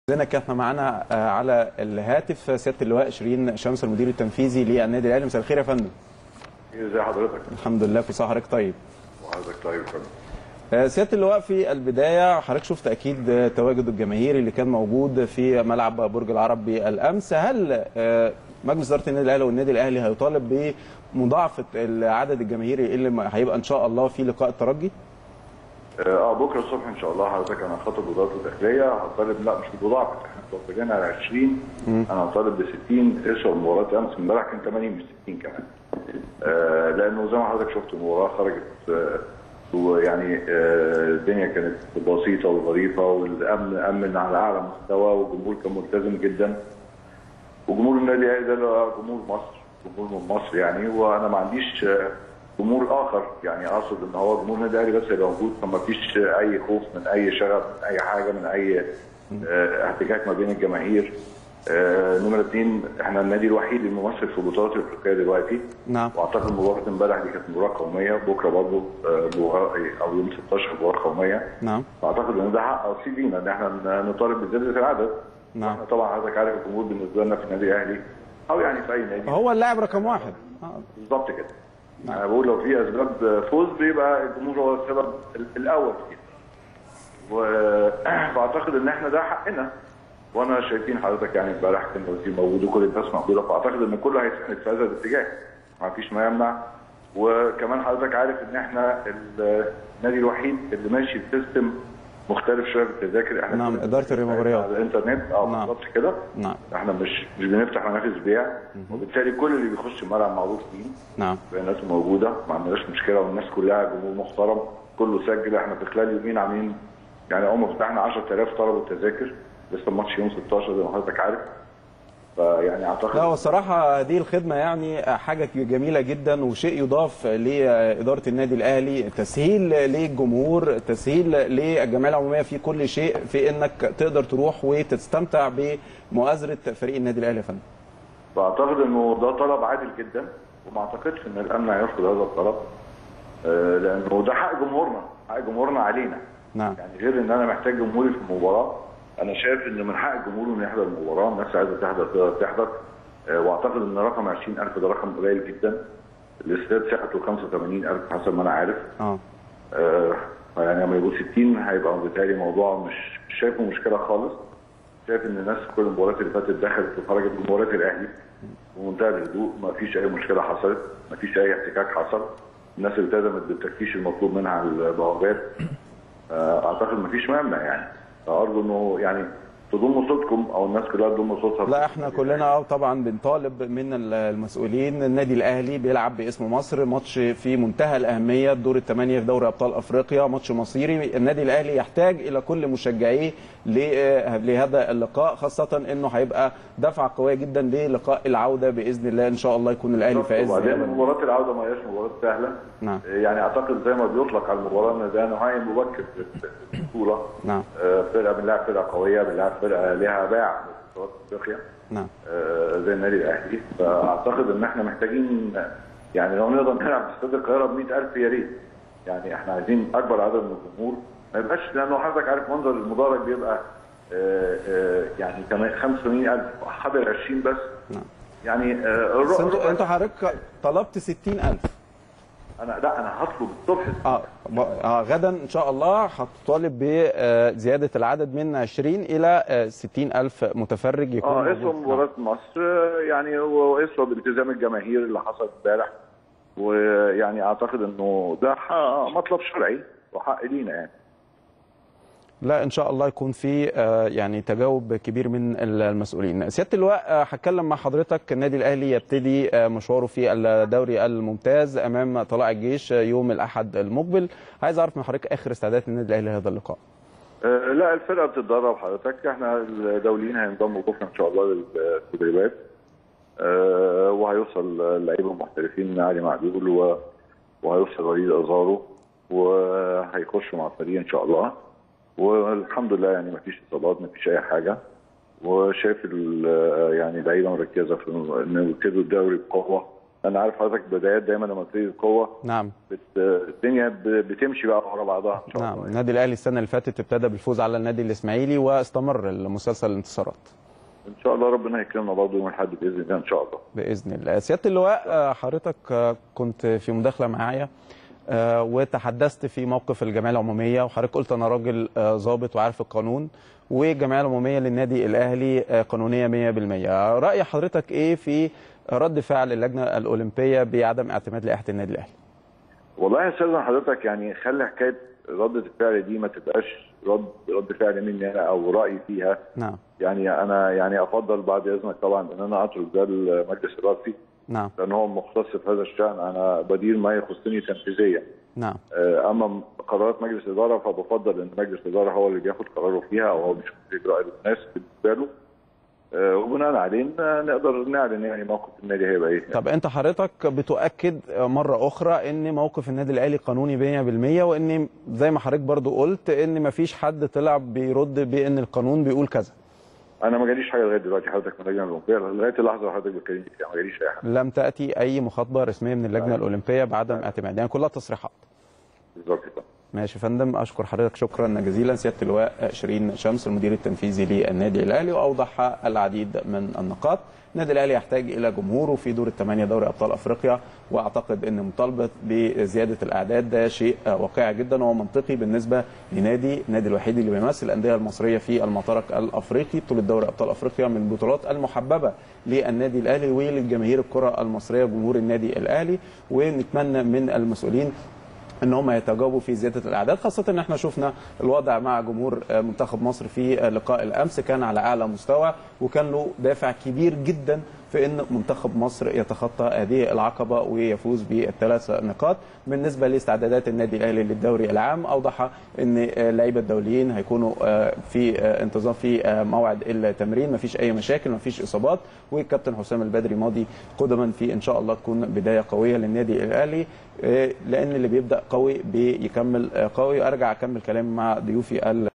زينك احنا معانا آه، على الهاتف سياده اللواء شيرين شمس المدير التنفيذي للنادي الاهلي مساء الخير يا فندم ازي حضرتك الحمد لله في حضرتك طيب وحضرتك طيب يا فندم آه، سياده اللواء في البدايه حضرتك شفت اكيد آه، تواجد الجماهير اللي كان موجود في ملعب برج العرب بالامس هل آه، مجلس اداره النادي الاهلي والنادي الاهلي هيطالب بمضاعفه العدد الجماهيري اللي ما- هيبقى ان شاء الله في لقاء الترجي اه بكره الصبح ان شاء الله حضرتك انا هخاطب وزاره الداخليه هطالب لا مش بمضاعفه احنا متوفقين على 20 انا هطالب ب 60 اسوء مباراه امس امبارح كان 80 مش 60 كمان آه لانه زي ما حضرتك شفت المباراه خرجت آه ويعني آه الدنيا كانت بسيطه وظريفه والامن امن على اعلى مستوى والجمهور كان ملتزم جدا وجمهور النادي الاهلي ده اللي هو جمهور مصر جمهور من مصر يعني وانا ما عنديش آه، جمهور اخر يعني اقصد ان هو جمهور النادي الاهلي بس اللي موجود فما فيش آه، اي خوف من اي شغب من اي حاجه من اي آه، احتكاك ما بين الجماهير آه، نمرة اثنين احنا النادي الوحيد الممثل في البطولات الافريقيه دلوقتي نعم واعتقد مباراه امبارح دي كانت مباراه قوميه بكره برضه آه، مباراه او يوم 16 مباراه قوميه نعم فاعتقد ان ده حق اصيل لينا ان احنا نطالب بزياده العدد نعم. واحنا طبعا حضرتك عارف الجمهور بالنسبه لنا في النادي الاهلي او يعني في اي نادي هو اللاعب رقم واحد آه، بالظبط كده انا بقول لو في اسباب فوز بيبقى الجمهور هو السبب ال- الاول فيه و- فاعتقد ان احنا ده حقنا وانا شايفين حضرتك يعني امبارح كان الوزير موجود وكل الناس موجوده فاعتقد ان كله هيساند في هذا الاتجاه ما فيش ما يمنع وكمان حضرتك عارف ان احنا ال- النادي الوحيد اللي ماشي بسيستم مختلف شويه في التذاكر احنا نعم، كنا إدارة المباريات. على الانترنت اه نعم. بالظبط كده نعم احنا مش مش بنفتح منافذ بيع وبالتالي كل اللي بيخش الملعب معروف مين نعم الناس موجوده ما عندناش مشكله والناس كلها جمهور محترم كله سجل احنا في خلال يومين عاملين يعني اول ما فتحنا 10000 طلبوا التذاكر لسه الماتش يوم 16 زي ما حضرتك عارف فيعني اعتقد لا هو الصراحة هذه الخدمة يعني حاجة جميلة جدا وشيء يضاف لإدارة النادي الأهلي تسهيل للجمهور تسهيل للجمعية العمومية في كل شيء في إنك تقدر تروح وتستمتع بمؤازرة فريق النادي الأهلي يا فندم فاعتقد انه ده طلب عادل جدا وما اعتقدش ان الامن هيرفض هذا الطلب آه، لانه ده حق جمهورنا حق جمهورنا علينا نعم يعني غير ان انا محتاج جمهوري في المباراه انا شايف ان من حق الجمهور انه يحضر المباراه الناس عايزه تحضر تقدر تحضر آه، واعتقد ان رقم 20000 ده رقم قليل جدا الاستاد سعته 85000 حسب ما انا عارف اه آه، يعني لما يبقوا 60 هيبقى بالتالي موضوع مش مش شايفه مشكله خالص شايف ان الناس كل المباريات اللي فاتت دخلت وخرجت من مباريات الاهلي بمنتهى الهدوء ما فيش اي مشكله حصلت ما فيش اي احتكاك حصل الناس التزمت بالتفتيش المطلوب منها على البوابات آه، اعتقد ما فيش مانع يعني فارجو انه يعني تضموا صوتكم او الناس كلها تضم صوتها لا احنا كلنا آه طبعا بنطالب من المسؤولين النادي الاهلي بيلعب باسم مصر ماتش في منتهى الاهميه الدور الثمانيه في دوري ابطال افريقيا ماتش مصيري النادي الاهلي يحتاج الى كل مشجعيه ل- لهذا اللقاء خاصه انه هيبقى دفعه قويه جدا للقاء العوده باذن الله ان شاء الله يكون الاهلي في عز وبعدين أمله. مباراه العوده ما هياش مباراه سهله نعم يعني اعتقد زي ما بيطلق على المباراه ان ده نهائي مبكر في في البطوله نعم آه، فرقه بنلعب فرقه قويه بنلعب فرقه لها باع في بطولات افريقيا نعم آه، زي النادي الاهلي فاعتقد ان احنا محتاجين يعني لو نقدر نلعب في استاد القاهره ب 100000 يا ريت يعني احنا عايزين اكبر عدد من الجمهور ما يبقاش لانه حضرتك عارف منظر المدرج بيبقى آه، آه، يعني كمان 85000 حاضر 20 بس نعم يعني آه، بس الرؤى- انتوا انتوا حضرتك طلبت 60000 انا لا انا هطلب الصبح اه ب- آه غدا ان شاء الله هتطالب بزياده العدد من 20 الى آه، 60 الف متفرج يكون اه موجود. اسوه مباراه مصر آه، يعني هو اسوه بالتزام الجماهير اللي حصل امبارح ويعني اعتقد انه ده حق- مطلب شرعي وحق لينا يعني لا ان شاء الله يكون في آه، يعني تجاوب كبير من المسؤولين سياده اللواء آه، هتكلم مع حضرتك النادي الاهلي يبتدي آه، مشواره في الدوري الممتاز امام طلائع الجيش آه، يوم الاحد المقبل عايز اعرف من حضرتك اخر استعدادات النادي الاهلي لهذا اللقاء آه، لا الفرقه بتتدرب حضرتك احنا الدوليين هينضموا بكره ان شاء الله للتدريبات آه، وهيوصل اللعيبه المحترفين علي معدول و- وهيوصل وليد ازارو وهيخشوا مع الفريق ان شاء الله والحمد لله يعني ما فيش اصابات ما فيش اي حاجه وشايف ال- يعني لعيبه مركزه في انه يبتدوا الدوري بقوه انا عارف حضرتك بدايات دايما لما تيجي القوه نعم بت... الدنيا ب... بتمشي بقى ورا بعضها ان شاء نعم الله النادي الاهلي السنه اللي فاتت ابتدى بالفوز على النادي الاسماعيلي واستمر المسلسل الانتصارات ان شاء الله ربنا يكرمنا برضه يوم الاحد باذن الله ان شاء الله باذن الله سياده اللواء آه، حضرتك آه، كنت في مداخله معايا آه، وتحدثت في موقف الجمعيه العموميه وحضرتك قلت انا راجل آه، ضابط وعارف القانون والجمعيه العموميه للنادي الاهلي آه، قانونيه 100% راي حضرتك ايه في رد فعل اللجنه الاولمبيه بعدم اعتماد لائحه النادي الاهلي والله يا استاذ حضرتك يعني خلي حكايه ردة الفعل دي ما تبقاش رد رد فعل مني انا او رايي فيها نعم يعني انا يعني افضل بعد اذنك طبعا ان انا اترك ده لمجلس ادارتي نعم لان هو مختص في هذا الشان انا بدير ما يخصني تنفيذيا نعم آه، اما قرارات مجلس الاداره فبفضل ان مجلس الاداره هو اللي بياخد قراره فيها او هو بيشوف الاجراء المناسب بالنسبه له آه، وبناء عليه ن- نقدر نعلن يعني موقف النادي هيبقى ايه طب انت حضرتك بتؤكد مره اخرى ان موقف النادي الاهلي قانوني 100% وان زي ما حضرتك برضو قلت ان مفيش حد طلع بيرد بان القانون بيقول كذا انا ما جاليش حاجه لغايه دلوقتي حضرتك من اللجنه الاولمبيه لغايه اللحظه اللي حضرتك بتكلمني فيها ما جاليش اي حاجه لم تاتي اي مخاطبه رسميه من اللجنه الاولمبيه بعدم اعتماد يعني كلها تصريحات بالظبط كده ماشي يا فندم اشكر حضرتك شكرا جزيلا سياده اللواء شيرين شمس المدير التنفيذي للنادي الاهلي واوضح العديد من النقاط النادي الاهلي يحتاج الى جمهوره في دور الثمانيه دوري ابطال افريقيا واعتقد ان مطالبه بزياده الاعداد ده شيء واقعي جدا وهو منطقي بالنسبه لنادي النادي الوحيد اللي بيمثل الانديه المصريه في المطرق الافريقي بطوله دوري ابطال افريقيا من البطولات المحببه للنادي الاهلي وللجماهير الكره المصريه جمهور النادي الاهلي ونتمنى من المسؤولين ان هم يتجاوبوا في زياده الاعداد خاصه ان احنا شفنا الوضع مع جمهور منتخب مصر في لقاء الامس كان على اعلى مستوى وكان له دافع كبير جدا في ان منتخب مصر يتخطى هذه العقبه ويفوز بالثلاث نقاط بالنسبه لاستعدادات النادي الاهلي للدوري العام اوضح ان اللعيبه الدوليين هيكونوا في انتظام في موعد التمرين مفيش اي مشاكل مفيش اصابات والكابتن حسام البدري ماضي قدما في ان شاء الله تكون بدايه قويه للنادي الاهلي لان اللي بيبدا قوي بيكمل قوي ارجع اكمل كلامي مع ضيوفي